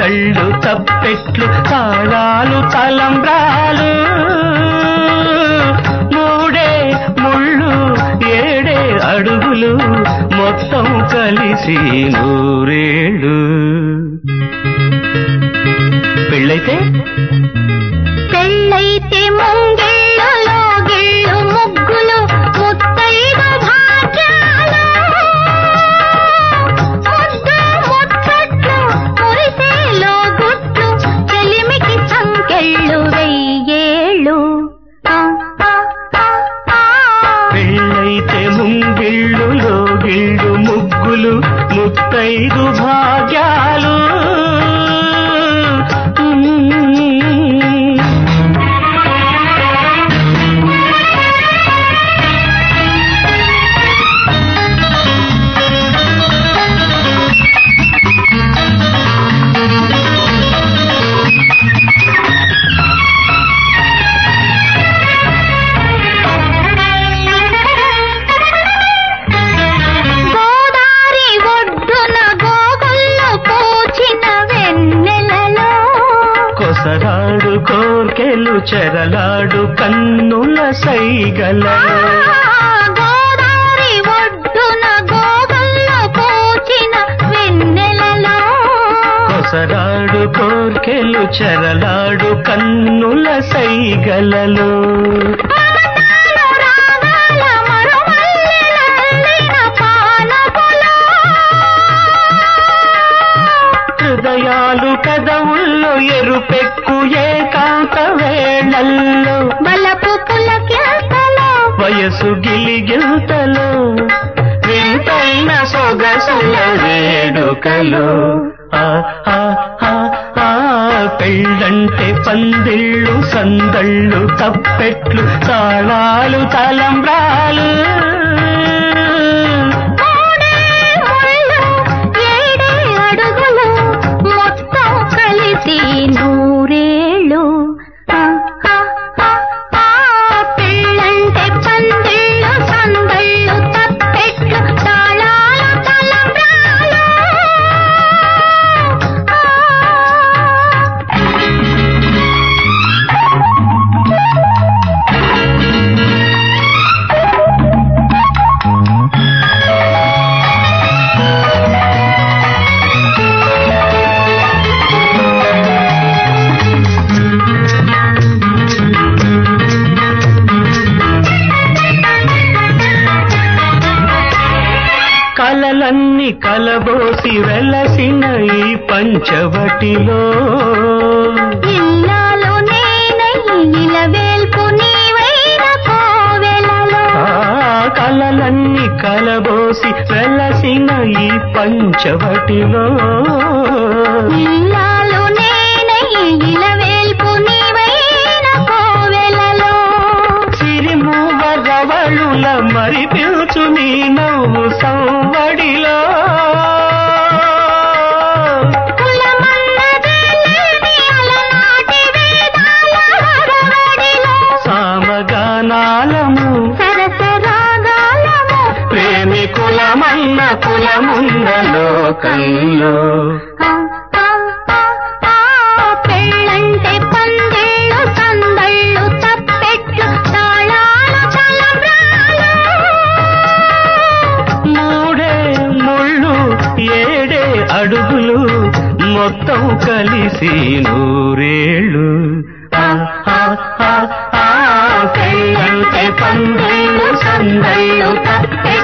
సందళ్ళు తప్పెట్లు తాళాలు తలంబ్రాలు మూడే ముళ్ళు ఏడే అడుగులు మొత్తం కలిసి నూరేళ్ళు పెళ్ళైతే పెళ్ళైతే ముంగిళ్ళు లోగిళ్ళు ముగ్గులు ముత్తైదు భాగ్యాలు ముద్దు ముచ్చట్లు మురిసే లోగుట్లు చెలిమికి సంకెళ్ళు వెయ్యేళ్ళు ఆ, ఆ, ఆ, ఆ. పెళ్ళైతే ముంగిళ్ళు లోగిళ్ళు ముగ్గులు ముత్తైదు భాగ్యాలు గోదారి ఒడ్డున గోగుల్లో పూచిన వెన్నెలలో కొసరాడు కోర్కెలు చెరలాడు కన్నుల సైగలలో గోదారి ఒడ్డున గోగుల్లో పూచిన వెన్నెలలో కొసరాడు కోర్కెలు చెరలాడు కన్నుల సైగలలో మమతాల రాగాల మరుమల్లెలల్లిన పానపులో హృదయాలు కదవుల్లో ఎరుపెక్కు ఏకాంత వేళల్లో బలపు పులకింతలో వయసు గిలిగిల్తలో వింతైన సొగసుల వేడుకలో ఆ ఆ ఆ ఆ పెళ్ళంటే పందిళ్ళు సందళ్ళు తప్పెట్లు తాళాలు తలంబ్రాలు మూడే ముళ్ళు ఏడే అడుగులు మొత్తం కలిసి నూరేళ్ళు ఆ, ఆ, ఆ, ఆ, పెళ్ళంటే పందిళ్ళు సందళ్ళు తప్పెట్లు తాళాలు తలంబ్రాలు ఆ. కలలన్నీ కలబోసి వెలసిన ఈ పంచవటిలో ఇల్లాలు నేనై ఇలవేల్పు నీవైన కోవెలలో ఆ కలలన్నీ కలబోసి వెలసిన ఈ పంచవటిలో ఇల్లాలు నేనై ఇలవేల్పు నీవైన కోవెలలో సిరిమూవ రవళుల మరి పిలుచు నీ నవ్వు సవ్వడిలో కులమన్నదే లేని అలనాటి వేదాల హరవడిలో సామగానాలము సరసరాగాలము ప్రేమికులమన్న కులమున్న లోకంలో ఆ, ఆ, ఆ, ఆ, పెళ్ళంటే పందిళ్ళు సందళ్ళు తప్పెట్లు తాళాలు తలంబ్రాలు మూడే ముళ్ళు ఏడే అడుగులు మొత్తం కలిసి నూరేళ్ళు ఆ, ఆ, ఆ, ఆ, పెళ్ళంటే పందేళ్ళు సందళ్ళు తప్పే